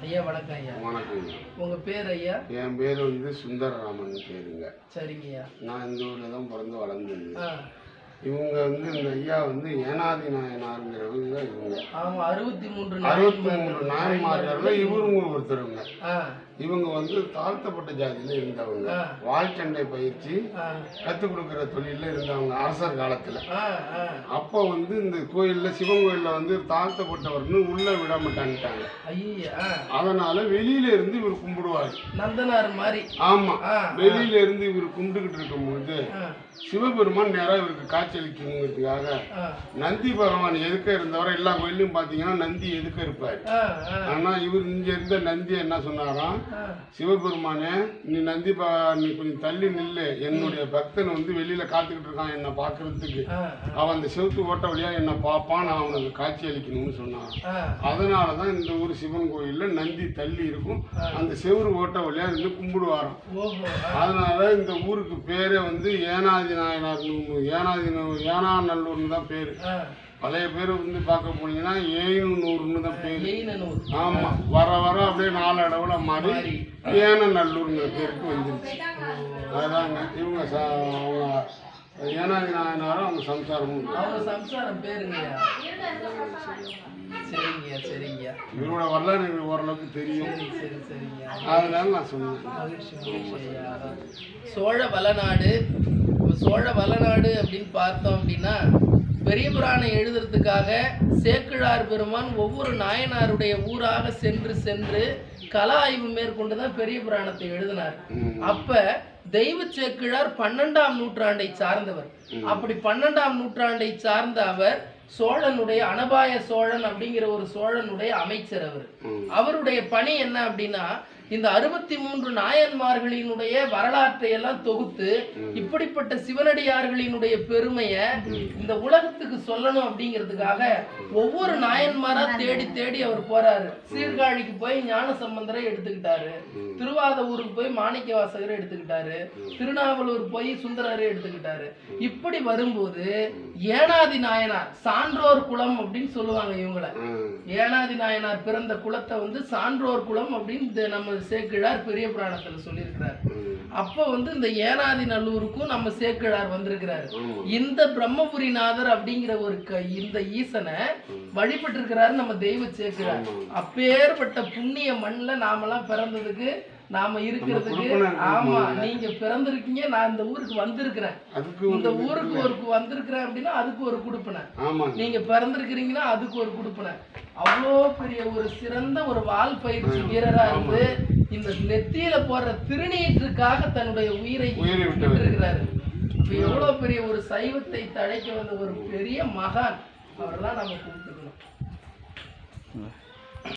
ஐயா வணக்கம் ஐயா வணக்கங்க உங்க பேர் ஐயா என் பேர் வந்து சுந்தரராமன் பேருங்க சரிங்க ஐயா நான் இந்த ஊரில் தான் பிறந்து வளர்ந்தது ஆ இவங்க வந்து இந்த ஐயா வந்து ஏனாதி நாயனாருங்கிறவங்க இவங்க ஆமா அறுபத்தி மூன்று அறுபத்தி மூணு நாயன்மார்கள் இவருங்க ஒருத்தருங்க ஆ இவங்க வந்து தாழ்த்தப்பட்ட ஜாதியில இருந்தவங்க ஆ. வாழ்ச்சண்டை பயிற்சி ஆ கற்றுக் கொடுக்குற தொழிலில் இருந்தவங்க அரசர் காலத்தில் ஆ ஆ அப்போ வந்து இந்த கோயிலில் சிவன் கோயிலில் வந்து தாழ்த்தப்பட்டவர்னு உள்ளே விட மாட்டான்ட்டாங்க ஐயா ஆ அதனால வெளியில இருந்து இவர் கும்பிடுவார் நந்தனார் மாதிரி ஆமா ஆ வெளியில இருந்து இவர் கும்பிட்டுக்கிட்டு இருக்கும்போது ஆ சிவபெருமான் நேரா இவருக்கு காட்சியளிக்கணுங்கிறதுக்காக ஆ நந்தி பகவான் எதுக்க இருந்தவரை எல்லா கோயிலையும் பார்த்தீங்கன்னா நந்தி எதுக்க இருப்பார் ஆ ஆ ஆனா இவர் இங்க இருந்த நந்தி என்ன சொன்னாராம் ஆ சிவபெருமானே நீ நந்தி பா நீ கொஞ்சம் தள்ளி நில்லு என்னுடைய பக்தன் வந்து வெளியில காத்துக்கிட்டு இருக்கான் என்னை பார்க்கறதுக்கு ஆ அவன் அந்த செவுத்து ஓட்ட வழியா என்னை பார்ப்பான் நான் அவனுக்கு காட்சி அளிக்கணும்னு சொன்னான் ஆ அதனால தான் இந்த ஊர் சிவன் கோயில்ல நந்தி தள்ளி இருக்கும் அந்த செவுறு ஓட்ட வழியா இருந்து கும்பிடுவாராம் ஓஹோ ஆ அதனால இந்த ஊருக்கு பேரே வந்து ஏனாதி நாயனார் ஏனாதி ஏனாநல்லூர்னு தான் பேரு ஆ பழைய பேர் வந்து பார்க்க போனீங்கன்னா ஏழுநூறுன்னு தான் பேரு எயினூர் ஆமா வர வர அப்படியே நாலு இடவுல மாறி ஏனநல்லூருங்கிற பேருக்கு வந்துருச்சு அதாங்க இவங்க ச- அவங்க ஏனாதி நாயனாரும் அவங்க சம்சாரமும் அவங்க சம்சாரம் பேருங்கய்யா சரிங்கய்யா சரிங்கய்யா இவரோட வரலாறு எனக்கு ஓரளவுக்கு தெரியும் சரி சரி சரிங்கய்யா அதனால நான் சொன்னேன் மகிழ்ச்சி மகிழ்ச்சி ஐயா அதான். சோழ வளநாடு இப்ப சோழ வளநாடு அப்படின்னு பார்த்தோம் அப்படின்னா பெரிய புராணம் எழுதுறதுக்காக சேக்கிழார் பெருமான் ஒவ்வொரு நாயனாருடைய ஊராக சென்று சென்று கல ஆய்வு மேற்கொண்டு தான் பெரிய புராணத்தை எழுதினார் ம். அப்ப தெய்வ சேக்கிழார் பன்னெண்டாம் நூற்றாண்டை சார்ந்தவர் அப்படி பன்னெண்டாம் நூற்றாண்டை சார்ந்த அவர் சோழனுடைய அனபாய சோழன் அப்படிங்கிற ஒரு சோழனுடைய அமைச்சர் அவர் ம். அவருடைய பணி என்ன அப்படின்னா இந்த அறுபத்தி மூன்று நாயன்மார்களினுடைய வரலாற்றை எல்லாம் தொகுத்து இப்படிப்பட்ட சிவனடியார்களினுடைய பெருமையை இந்த உலகத்துக்கு சொல்லணும் அப்படிங்கிறதுக்காக ஒவ்வொரு நாயன்மாரா தேடி தேடி அவர் போறாரு சீர்காழிக்கு போய் ஞான சம்பந்தரை எடுத்துக்கிட்டாரு திருவாதூருக்கு போய் மாணிக்க வாசகரை எடுத்துக்கிட்டாரு திருநாவலூர் போய் சுந்தரரை எடுத்துக்கிட்டாரு இப்படி வரும்போது ஏனாதி நாயனார் சான்றோர் குலம் அப்படின்னு சொல்லுவாங்க இவங்கள ம். ஏனாதி நாயனார் பிறந்த குலத்தை வந்து சான்றோர் குலம் அப்படின்னு இந்த நம்ம சேக்கிழார் பெரிய புராணத்துல சொல்லியிருக்கிறார் ம். அப்ப வந்து இந்த ஏனாதி நல்லூருக்கும் நம்ம சேக்கிழார் வந்திருக்கிறாரு ஆமா. இந்த பிரம்மபுரிநாதர் அப்படிங்கிற ஒரு க- இந்த ஈசனை வழிபட்டு இருக்கிறாரு நம்ம தெய்வ சேக்கிழார் ஆமா. அப்பேற்பட்ட புண்ணிய மண்ணுல நாமெல்லாம் பிறந்ததுக்கு நாம இருக்கிறதுக்கு கொடுப்பனை ஆமா நீங்க பிறந்திருக்கீங்க நான் இந்த ஊருக்கு வந்திருக்கிறேன் அதுக்கு இந்த ஒரு ஊருக்கு ஒரு வந்திருக்கிறேன் அப்படின்னா அதுக்கு ஒரு கொடுப்பனை ஆமாங்க நீங்க பிறந்திருக்கிறீங்கன்னா அதுக்கு ஒரு கொடுப்பனை அவ்வளோ பெரிய ஒரு சிறந்த ஒரு வால் பயிற்சி வீரரா இருந்து இந்த நெத்தியில போடுற திருநீற்றுக்காக தன்னுடைய உயிரை உயிரை விட்டவர். விட்டிருக்கிறாரு இப்ப எவ்வளவு பெரிய ஒரு சைவத்தை தழைக்க வந்த ஒரு பெரிய மகான் அவரெல்லாம் நம்ம கூப்பிட்டுக்கணும்